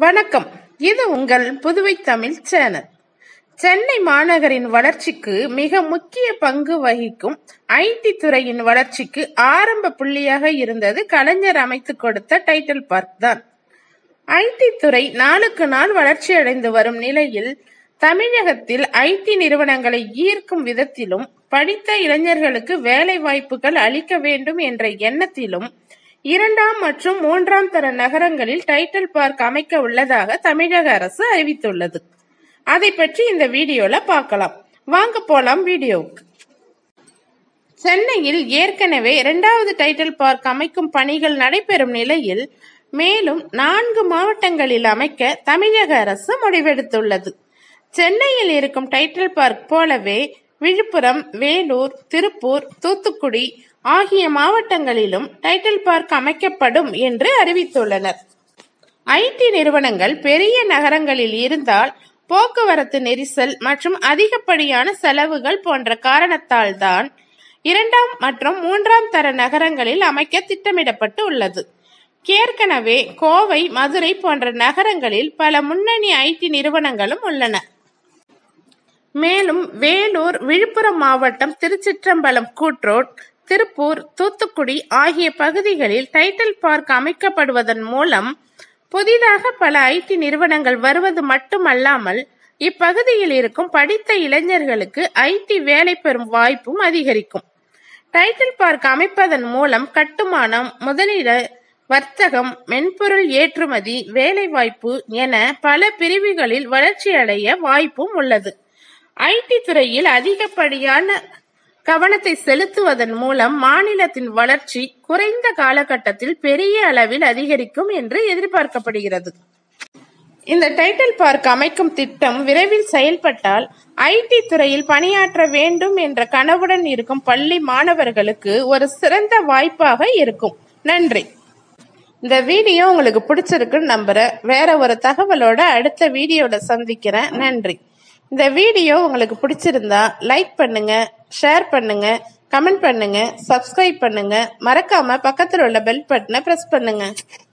வணக்கம் இது உங்கள் புதுவை தமிழ் சேனல் சென்னை மாநகரின் வளர்ச்சிக்கு மிக முக்கிய பங்கு வகிக்கும் ஐடி துறையின் வளர்ச்சிக்கு ஆரம்ப புள்ளியாக இருந்தது கலைஞர் அமைத்துக் கொடுத்த டைட்டில் பார்க் தான் ஐடி துறை நாளுக்கு நாள் வளர்ச்சியடைந்து வரும் நிலையில் தமிழகத்தில் ஐடி நிறுவனங்களை ஈர்க்கும் விதத்திலும் படித்த இளைஞர்களுக்கு வேலை வாய்ப்புகள் அளிக்க வேண்டும் என்ற எண்ணத்திலும் இரண்டாம் மற்றும் மூன்றாம் தர நகரங்களில் டைட்டில் பார்க் அமைக்க உள்ளதாக தமிழக அரசு அறிவித்துள்ளது அதை பற்றி இந்த வீடியோல பார்க்கலாம் வாங்க போலாம் வீடியோவுக்கு சென்னையில் ஏற்கனவே இரண்டாவது டைட்டில் பார்க் அமைக்கும் பணிகள் நடைபெறும் நிலையில் மேலும் நான்கு மாவட்டங்களில் அமைக்க தமிழக அரசு முடிவெடுத்துள்ளது சென்னையில் இருக்கும் டைட்டில் பார்க் போலவே விழுப்புரம் வேலூர் திருப்பூர் தூத்துக்குடி ஆகிய மாவட்டங்களிலும் டைட்டில் பார்க் அமைக்கப்படும் என்று அறிவித்துள்ளனர் ஐடி நிறுவனங்கள் பெரிய நகரங்களில் இருந்தால் போக்குவரத்து நெரிசல் மற்றும் அதிகப்படியான செலவுகள் போன்ற காரணத்தால் தான் இரண்டாம் மற்றும் மூன்றாம் தர நகரங்களில் அமைக்க திட்டமிடப்பட்டு உள்ளது ஏற்கனவே கோவை மதுரை போன்ற நகரங்களில் பல முன்னணி ஐடி நிறுவனங்களும் உள்ளன மேலும் வேலூர் விழுப்புரம் மாவட்டம் திருச்சிற்றம்பலம் கூட்ரோட் திருப்பூர் தூத்துக்குடி ஆகிய பகுதிகளில் டைட்டில் பார்க் அமைக்கப்படுவதன் மூலம் புதிதாக பல ஐடி நிறுவனங்கள் வருவது மட்டுமல்லாமல் இப்பகுதியில் இருக்கும் படித்த இளைஞர்களுக்கு ஐடி வேலை பெறும் வாய்ப்பும் அதிகரிக்கும் டைட்டில் பார்க் அமைப்பதன் மூலம் கட்டுமானம் முதலீடு வர்த்தகம் மென்பொருள் ஏற்றுமதி வேலைவாய்ப்பு என பல பிரிவுகளில் வளர்ச்சியடைய வாய்ப்பும் உள்ளது ஐடி துறையில் அதிகப்படியான கவனத்தை செலுத்துவதன் மூலம் மாநிலத்தின் வளர்ச்சி குறைந்த காலகட்டத்தில் பெரிய அளவில் அதிகரிக்கும் என்று எதிர்பார்க்கப்படுகிறது இந்த டைட்டில் பார்க் அமைக்கும் திட்டம் விரைவில் செயல்பட்டால் ஐடி துறையில் பணியாற்ற வேண்டும் என்ற கனவுடன் இருக்கும் பள்ளி மாணவர்களுக்கு ஒரு சிறந்த வாய்ப்பாக இருக்கும் நன்றி இந்த வீடியோ உங்களுக்கு பிடிச்சிருக்குன்னு நம்புறேன் வேற ஒரு தகவலோட அடுத்த வீடியோட சந்திக்கிறேன் நன்றி இந்த வீடியோ உங்களுக்கு பிடிச்சிருந்தா லைக் பண்ணுங்க ஷேர் பண்ணுங்க கமெண்ட் பண்ணுங்க சப்ஸ்கிரைப் பண்ணுங்க மறக்காம பக்கத்தில் உள்ள பெல் பட்டனை பிரஸ் பண்ணுங்க